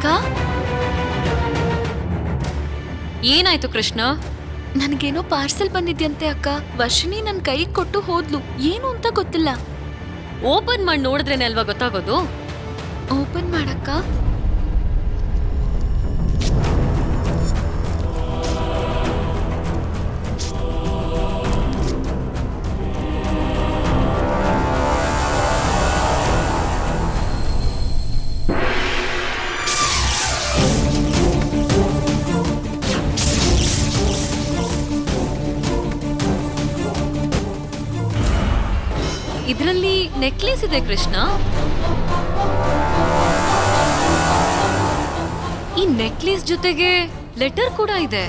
ಏನಾಯ್ತು ಕೃಷ್ಣ ನನಗೇನೋ ಪಾರ್ಸೆಲ್ ಬಂದಿದ್ಯಂತೆ ಅಕ್ಕ ವರ್ಷಿಣಿ ನನ್ ಕೈ ಕೊಟ್ಟು ಹೋದ್ಲು ಏನು ಅಂತ ಗೊತ್ತಿಲ್ಲ ಓಪನ್ ಮಾಡಿ ನೋಡಿದ್ರೇನೆ ಅಲ್ವಾ ಗೊತ್ತಾಗೋದು ಓಪನ್ ಮಾಡಕ್ಕ ಇದರಲ್ಲಿ ನೆಕ್ಲೆಸ್ ಇದೆ ಕೃಷ್ಣ ಈ ನೆಕ್ಲೆಸ್ ಜೊತೆಗೆ ಲೆಟರ್ ಕೂಡ ಇದೆ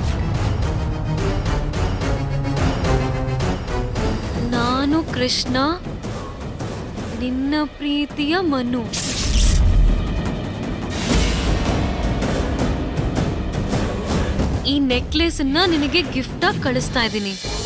ನಾನು ಕೃಷ್ಣ ನಿನ್ನ ಪ್ರೀತಿಯ ಮನು ಈ ನೆಕ್ಲೆಸ್ ನಿನಗೆ ಗಿಫ್ಟ್ ಆಗಿ ಕಳಿಸ್ತಾ ಇದ್ದೀನಿ